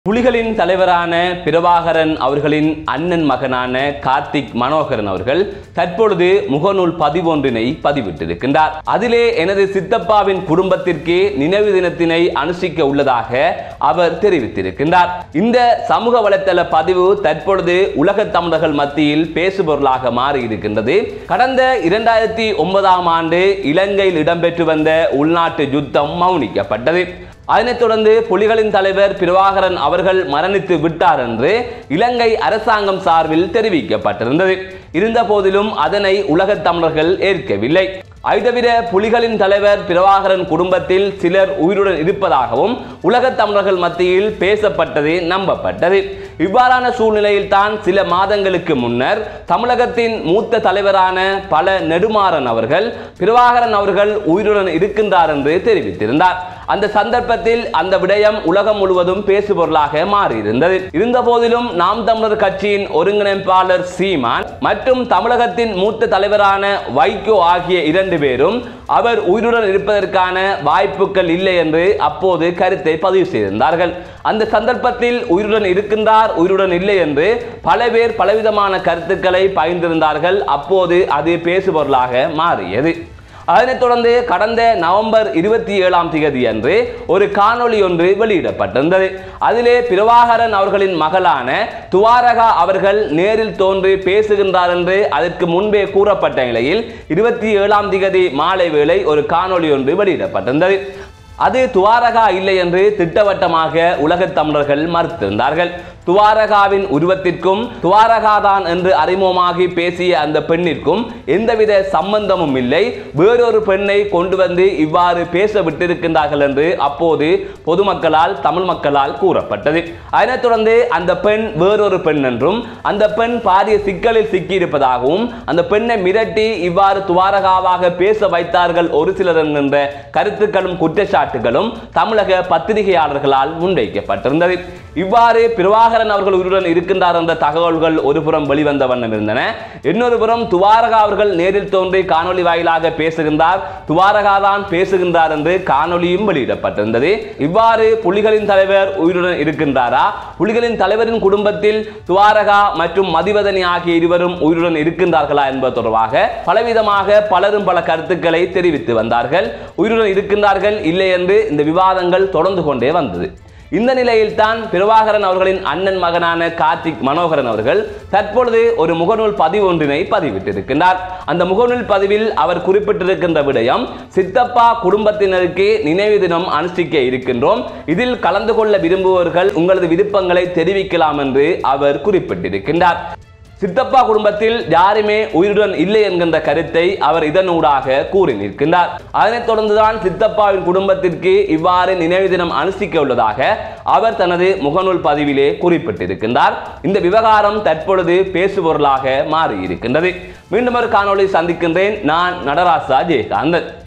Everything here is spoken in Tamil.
புலிகளின் தலைவரான பிரபாகரன் அவர்களின் அண்ணன் மகனான கார்த்திக் மனோகரன் அவர்கள் தற்பொழுது முகநூல் பதிவொன்றினை பதிவிட்டிருக்கின்றார் அதிலே எனது சித்தப்பாவின் குடும்பத்திற்கு நினைவு தினத்தினை அனுஷ்டிக்க உள்ளதாக அவர் தெரிவித்திருக்கின்றார் இந்த சமூக வலைத்தள பதிவு தற்பொழுது உலக தமிழர்கள் மத்தியில் பேசுபொருளாக மாறி இருக்கின்றது கடந்த இரண்டாயிரத்தி ஒன்பதாம் ஆண்டு இலங்கையில் இடம்பெற்று வந்த உள்நாட்டு யுத்தம் மௌனிக்கப்பட்டது அதனைத் தொடர்ந்து புலிகளின் தலைவர் பிரபாகரன் அவர்கள் மரணித்து விட்டார் என்று இலங்கை அரசாங்கம் சார்பில் தெரிவிக்கப்பட்டிருந்தது இருந்த போதிலும் அதனை உலகத் தமிழர்கள் ஏற்கவில்லை அதை தவிர புலிகளின் தலைவர் பிரபாகரன் குடும்பத்தில் சிலர் உயிருடன் இருப்பதாகவும் உலகத் தமிழர்கள் மத்தியில் பேசப்பட்டது நம்பப்பட்டது இவ்வாறான சூழ்நிலையில் தான் சில மாதங்களுக்கு முன்னர் தமிழகத்தின் மூத்த தலைவரான பல நெடுமாறன் அவர்கள் பிரபாகரன் அவர்கள் உயிருடன் இருக்கின்றார் என்று தெரிவித்திருந்தார் அந்த சந்தர்ப்பத்தில் அந்த விடயம் உலகம் முழுவதும் பேசுபொருளாக மாறியிருந்தது இருந்த போதிலும் நாம் தமிழர் கட்சியின் ஒருங்கிணைப்பாளர் சீமான் மற்றும் தமிழகத்தின் மூத்த தலைவரான வைகோ ஆகிய இரண்டு பேரும் அவர் உயிருடன் இருப்பதற்கான வாய்ப்புகள் இல்லை என்று அப்போது கருத்தை பதிவு செய்திருந்தார்கள் அந்த சந்தர்ப்பத்தில் உயிருடன் இருக்கின்றார் உயிருடன் இல்லை என்று பல பேர் பலவிதமான கருத்துக்களை பகிர்ந்திருந்தார்கள் அப்போது அது பேசுபொருளாக மாறியது அதனைத் தொடர்ந்து கடந்த நவம்பர் இருபத்தி ஏழாம் தேதி அன்று ஒரு காணொளி ஒன்று வெளியிடப்பட்டிருந்தது அதிலே பிரபாகரன் அவர்களின் மகளான துவாரகா அவர்கள் நேரில் தோன்றி பேசுகின்றார் என்று அதற்கு முன்பே கூறப்பட்ட நிலையில் இருபத்தி ஏழாம் தேதி மாலை வேளை ஒரு காணொளி ஒன்று வெளியிடப்பட்டிருந்தது அது துவாரகா இல்லை என்று திட்டவட்டமாக உலகத் தமிழர்கள் மறுத்திருந்தார்கள் துவாரகாவின் உருவத்திற்கும் துவாரகாதான் என்று அறிமுகமாகி பேசிய அந்த பெண்ணிற்கும் எந்தவித சம்பந்தமும் இல்லை வேறொரு பெண்ணை கொண்டு வந்து இவ்வாறு பேச விட்டிருக்கின்றார்கள் என்று அப்போது பொதுமக்களால் தமிழ் மக்களால் கூறப்பட்டது அதனைத் தொடர்ந்து அந்த பெண் வேறொரு பெண் என்றும் அந்த பெண் பாரிய சிக்கலில் சிக்கியிருப்பதாகவும் அந்த பெண்ணை மிரட்டி இவ்வாறு துவாரகாவாக பேச வைத்தார்கள் ஒரு சிலர் என்கின்ற கருத்துக்களும் குற்றச்சாட்டுகளும் தமிழக பத்திரிகையாளர்களால் முன்வைக்கப்பட்டிருந்தது இவ்வாறு பிரபாகரன் அவர்கள் உயிருடன் இருக்கின்றார் என்ற தகவல்கள் ஒரு புறம் வெளிவந்த வண்ணம் இருந்தன இன்னொரு புறம் துவாரகா அவர்கள் நேரில் தோன்றி காணொளி வாயிலாக பேசுகின்றார் துவாரகா தான் பேசுகின்றார் என்று காணொளியும் வெளியிடப்பட்டிருந்தது இவ்வாறு புலிகளின் தலைவர் உயிருடன் இருக்கின்றாரா புலிகளின் தலைவரின் குடும்பத்தில் துவாரகா மற்றும் மதிவதனி ஆகிய இருவரும் உயிருடன் இருக்கின்றார்களா என்பது தொடர்பாக பலவிதமாக பலரும் பல கருத்துக்களை தெரிவித்து வந்தார்கள் உயிருடன் இருக்கின்றார்கள் இல்லை என்று இந்த விவாதங்கள் தொடர்ந்து கொண்டே வந்தது இந்த நிலையில் தான் பிரபாகரன் அவர்களின் அண்ணன் மகனான கார்த்திக் மனோகரன் அவர்கள் தற்பொழுது ஒரு முகநூல் பதிவு ஒன்றினை பதிவிட்டிருக்கின்றார் அந்த முகநூல் பதிவில் அவர் குறிப்பிட்டிருக்கின்ற விடயம் சித்தப்பா குடும்பத்தினருக்கு நினைவு தினம் அனுஷ்டிக்க இருக்கின்றோம் இதில் கலந்து கொள்ள விரும்புபவர்கள் உங்களது விருப்பங்களை தெரிவிக்கலாம் என்று அவர் குறிப்பிட்டிருக்கின்றார் சித்தப்பா குடும்பத்தில் யாருமே உயிருடன் இல்லை என்கின்ற கருத்தை அவர் இதனூடாக கூறி நிற்கின்றார் அதனைத் தொடர்ந்துதான் சித்தப்பாவின் குடும்பத்திற்கு இவ்வாறு நினைவு தினம் அனுஷ்டிக்க உள்ளதாக அவர் தனது முகநூல் பதிவிலே குறிப்பிட்டிருக்கின்றார் இந்த விவகாரம் தற்பொழுது பேசுபொருளாக மாறியிருக்கின்றது மீண்டும் ஒரு காணொளி சந்திக்கின்றேன் நான் நடராசா ஜெயகாந்தன்